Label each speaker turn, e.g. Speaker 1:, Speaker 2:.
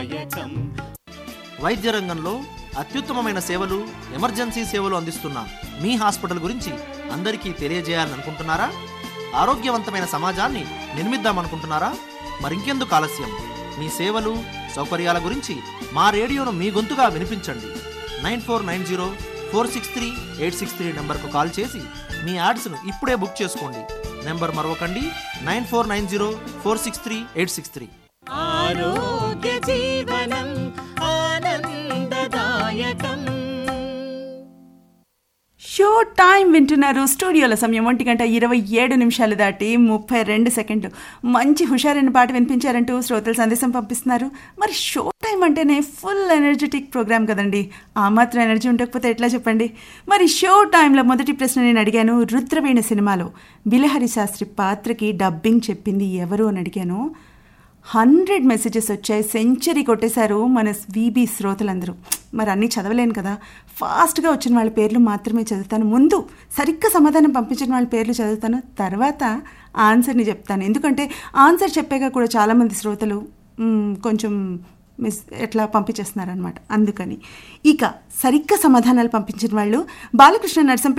Speaker 1: ఆనందదాయకం
Speaker 2: వైద్య రంగంలో అత్యుత్తమమైన సేవలు ఎమర్జెన్సీ సేవలు అందిస్తున్న మీ హాస్పిటల్ గురించి అందరికీ తెలియజేయాలనుకుంటున్నారా ఆరోగ్యవంతమైన సమాజాన్ని నిర్మిద్దామనుకుంటున్నారా మరింకెందుకు ఆలస్యం మీ సేవలు సౌకర్యాల గురించి మా రేడియోను మీ గొంతుగా వినిపించండి nine four nine zero four six three eight six three నెంబర్కు కాల్ చేసి మీ యాడ్స్ను ఇప్పుడే బుక్ చేసుకోండి నెంబర్ మరొకండి nine four nine zero four six three eight six three
Speaker 1: ఆరోగ్య జీవనం ఆనందదాయకం
Speaker 3: షో టైం వింటున్నారు స్టూడియోల సమయం ఒంటి గంట ఇరవై ఏడు నిమిషాలు దాటి ముప్పై రెండు సెకండ్లు మంచి హుషారైన పాట వినిపించారంటూ శ్రోతలు సందేశం పంపిస్తున్నారు మరి షో టైం అంటేనే ఫుల్ ఎనర్జెటిక్ ప్రోగ్రామ్ కదండి ఆ మాత్రం ఎనర్జీ ఉండకపోతే ఎట్లా చెప్పండి మరి షో టైంలో మొదటి ప్రశ్న నేను అడిగాను రుద్రవీణ సినిమాలో బిలహరి శాస్త్రి పాత్రకి డబ్బింగ్ చెప్పింది ఎవరు అని అడిగాను హండ్రెడ్ మెసేజెస్ వచ్చాయి సెంచరీ కొట్టేశారు మన వీబీ శ్రోతలందరూ మరి అన్నీ చదవలేను కదా ఫాస్ట్గా వచ్చిన వాళ్ళ పేర్లు మాత్రమే చదువుతాను ముందు సరిగ్గా సమాధానం పంపించిన వాళ్ళ పేర్లు చదువుతాను తర్వాత ఆన్సర్ని చెప్తాను ఎందుకంటే ఆన్సర్ చెప్పాక కూడా చాలామంది శ్రోతలు మ్, కొంచెం మిస్ ఎట్లా పంపించేస్తున్నారనమాట అందుకని ఇక సరిగ్గా సమాధానాలు పంపించిన వాళ్ళు బాలకృష్ణ నర్సంపేట